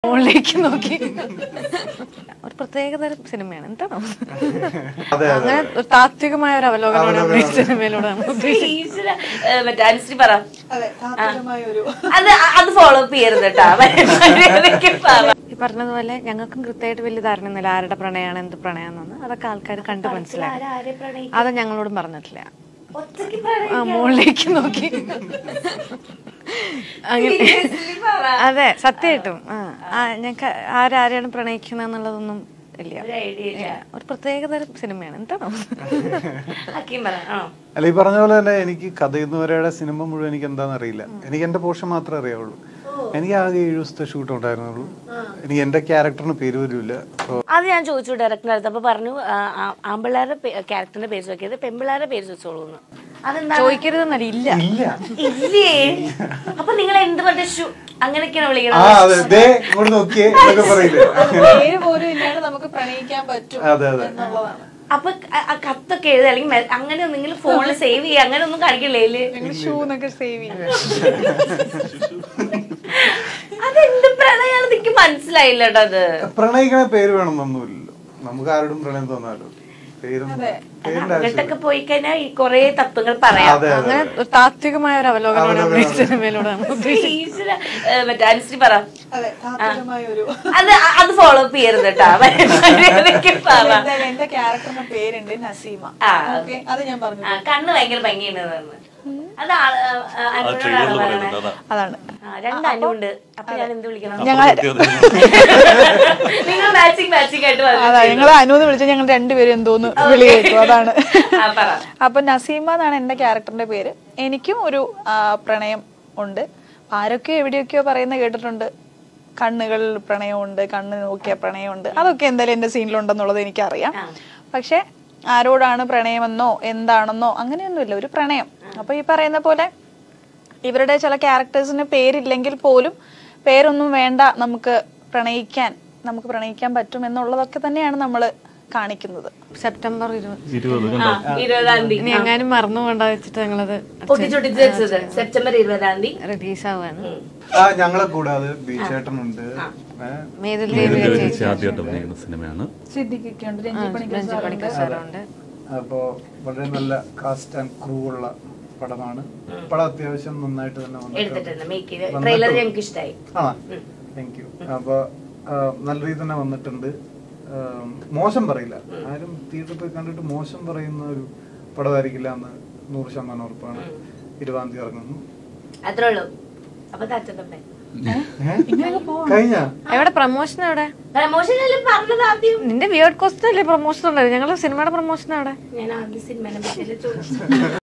മുകളിലേക്ക് നോക്കി ഒരു പ്രത്യേകതരം സിനിമയാണ് എന്താണ് അതെ, അങ്ങനെ ഒരു താത്വികമായ ഒരു അവലോകനമാണ് നമ്മൾ ഈ സിനിമയിലൂടെ നമ്മൾ ഉദ്ദേശിച്ചത്. ഈശ്വര, ഏ, മറ്റേ അനുശ്രീ പറ അതെ താത്വികമായ ഒരു അത് അത് ഫോളോ അപ്പ് ചെയ്യരുത് കേട്ടാ മര്യാദയ്ക്ക് പറ. ഈ പറഞ്ഞതുപോലെ ഞങ്ങൾക്കും കൃത്യമായിട്ട് വലിയ ധാരണയൊന്നുമില്ല ആരുടെ പ്രണയമാണ് എന്ത് പ്രണയാണെന്ന് അതൊക്കെ ആൾക്കാർ കണ്ട് മനസ്സിലാക്കി ആരാ ആരെ പ്രണയിക്കും? അത് ഞങ്ങളോടും പറഞ്ഞിട്ടില്ല ഒറ്റയ്ക്ക് പ്രണയിക്കും. ആ മുകളിലേക്ക് നോക്കി അങ്ങനെ Seriously പറ. അതെ സത്യമായിട്ടും ആ ആ, ഞങ്ങൾക്ക് ആരാരെയാണ് പ്രണയിക്കുന്നത് എന്നുള്ളതൊന്നും ഇല്ല ഒരു ഐഡിയ ഇല്ല ഇല്ല. ഒരു പ്രത്യേകതരം സിനിമയാണ് എന്താണ് ഹക്കീം പറ ആണോ അല്ല ഈ പറഞ്ഞ പോലെ തന്നെ എനിക്ക് കഥയുന്നവരുടെ സിനിമ മുഴുവൻ എനിക്ക് എന്താണെന്ന് അറിയില്ല എനിക്ക് എന്റെ പോർഷൻ മാത്രമേ അറിയാവുള്ളൂ എനിക്ക് ആകെ ഏഴ് ദിവസത്തെ ഷൂട്ട് ഉണ്ടായിരുന്നുള്ളൂ എനിക്ക് എന്റെ ക്യാരക്ടറിന് പേര് പോലുമില്ല അപ്പൊ അത് ഞാൻ ചോദിച്ചു ഡയറക്ടറിന്റെ അടുത്ത് അപ്പൊ പറഞ്ഞു ആ, ആ, ആമ്പിള്ളേരുടെ ക്യാരക്ടറിന്റെ പേര് ചോദിക്കരുത് പെമ്പിള്ളേരുടെ പേര് ചോദിച്ചോളൂ എന്ന് അതെന്താ ചോദിക്കരുതെന്നല്ല ഇല്ല ഇല്ല ഇല്ലേ അപ്പൊ നിങ്ങൾ എന്ത് പറഞ്ഞ ഷു അങ്ങനെയൊക്കെയാണ് ആ വിളിക്കുന്നത് അതെ ദേ ഇങ്ങോട്ട് നോക്കിയേ എന്നൊക്കെ പറയില്ലേ പേര് പോലും ഇല്ലാണ്ട് നമുക്ക് പ്രണയിക്കാൻ പറ്റും അതെ അതെ എന്നുള്ളതാണ് അപ്പൊ ക- ആ കത്തൊക്കെ എഴുതുക അല്ലെങ്കിൽ മെ- അങ്ങനെ ഒന്നെങ്കിലും ഫോണിൽ സേവ് ചെയ്യുക അങ്ങനെ ഒന്നും കാണിക്കില്ലേ ഇതില്? ഞങ്ങൾ ഷൂ എന്നൊക്കെ സേവ് ചെയ്യും അതെന്ത് പ്രണയാണെന്ന് എനിക്ക് മനസ്സിലായില്ല കേട്ടോ അത് പ്രണയിക്കണ പേര് വേണമെന്നൊന്നുമില്ലല്ലോ നമുക്ക് ആരോടും പ്രണയം തോന്നാലോ പേരും പേരിന്റെ അങ്ങോട്ടൊക്കെ ആവശ്യമില്ല പോയി കഴിഞ്ഞാൽ ഈ കൊറേ തത്വങ്ങൾ പറയാം അതെ അതെ അങ്ങനെ ഒരു താത്വികമായ ഒരു അവലോകനമാണ് നമ്മൾ ഈ സിനിമയിലൂടെ നമ്മൾ ഉദ്ദേശിച്ചത്. ഈശ്വര, ഏ, മറ്റേ അനുശ്രീ പറ അതെ താത്വികമായ ഒരു അത് അത് ഫോളോ അപ്പ് ചെയ്യരുത് കേട്ടാ മര്യാദയ്ക്ക് പറ എന്തായാലും എന്റെ ക്യാരക്ടറിന്റെ പേരുണ്ട് നസീമ ആ, ഓക്കെ അത് ഞാൻ പറഞ്ഞു ആ, കണ്ണ് ഭയങ്കര ഭംഗിയുണ്ട് പറഞ്ഞു അത് ആള്, ആ, അനുവിനോടാണോ പറയണേ? അതാണ് ആ, രണ്ട് അനുണ്ട് അപ്പൊ ഞാൻ എന്ത് വിളിക്കണം ഞങ്ങൾ നിങ്ങൾ മാച്ചിങ് മാച്ചിങ് ആയിട്ട് വന്നു. അതാ ഞങ്ങൾ അനുന്ന് വിളിച്ച ഞങ്ങൾ രണ്ടുപേരും എന്തോന്ന് വിളി കേൾക്കും അതാണ് ആ, പറ അപ്പൊ നസീമ എന്നാണ് എന്റെ ക്യാരക്ടറിന്റെ പേര് എനിക്കും ഒരു ആ, പ്രണയം ഉണ്ട് ആരൊക്കെയോ എവിടെയൊക്കെയോ പറയുന്ന കേട്ടിട്ടുണ്ട് കണ്ണുകളിൽ പ്രണയമുണ്ട് കണ്ണ് നോക്കിയ പ്രണയമുണ്ട് അതൊക്കെ എന്തായാലും എന്റെ സീനിലുണ്ടെന്നുള്ളത് എനിക്കറിയാം പക്ഷെ ആരോടാണ് പ്രണയമെന്നോ എന്താണെന്നോ അങ്ങനെയൊന്നുമില്ല ഒരു പ്രണയം അപ്പൊ ഈ പറയുന്ന പോലെ ഇവരുടെ ചില ക്യാരക്ടേഴ്സിന് പേരില്ലെങ്കിൽ പോലും പേരൊന്നും വേണ്ട നമുക്ക് പ്രണയിക്കാൻ നമുക്ക് പ്രണയിക്കാൻ പറ്റും എന്നുള്ളതൊക്കെ തന്നെയാണ് നമ്മൾ കാണിക്കുന്നത് സെപ്റ്റംബർ ഇരുപത് ആ, ഇരുപതാം തീയതി ഇനി എങ്ങാനും മറന്നു പോണ്ട വെച്ചിട്ട് ഞങ്ങളത് പൊട്ടിച്ചൊട്ടിച്ച് വെച്ചത് സെപ്റ്റംബർ ഇരുപതാം തീയതി റിലീസ് ആവാണ് ആ ഞങ്ങളെ കൂടാതെ ബീച്ചേട്ടനുണ്ട് ഏ, മേതുൽ ദേവി ചേച്ചി ആദ്യമായിട്ട് അഭിനയിക്കുന്ന സിനിമയാണ് സിദ്ദിഖൊക്കെ ഉണ്ട് രഞ്ജി രഞ്ജി പണിക്കർ സാറുണ്ട് അപ്പോ വളരെ നല്ല കാസ്റ്റ് ആൻഡ് ക്രൂ ഉള്ള പടമാണ് പടം അത്യാവശ്യം നന്നായിട്ട് തന്നെ വന്നിട്ടുണ്ട്. എടുത്തിട്ടുണ്ട് മേക്ക് ട്രെയിലർ ഞങ്ങൾക്ക് ഇഷ്ടമായി ആ താങ്ക് യു അപ്പൊ ആ, നല്ല രീതിയിൽ തന്നെ വന്നിട്ടുണ്ട് ആ, മോശം പറയില്ല ആരും തിയേറ്ററിൽ പോയി കണ്ടിട്ട് മോശം പറയുന്ന ഒരു പടമായിരിക്കില്ല എന്ന് നൂറ് ശതമാനം ഉറപ്പാണ് ഇരുപതാം തീയതി ഇറങ്ങുന്നു അത്രേ ഉള്ളൂ അപ്പൊ തച്ചത്തപ്പേ കഴിഞ്ഞ എവിടെ പ്രൊമോഷൻ എവിടെ പ്രമോഷനെല്ലാം പറഞ്ഞത് ആദ്യം നിന്റെ വിയേർഡ് കോസ്റ്റ് അല്ലേ പ്രൊമോഷൻ ഉണ്ടായത് ഞങ്ങള് സിനിമയുടെ പ്രൊമോഷൻ എവിടെ ഞാൻ ആദ്യം സിനിമനെ പറ്റിയല്ലേ ചോദിച്ചു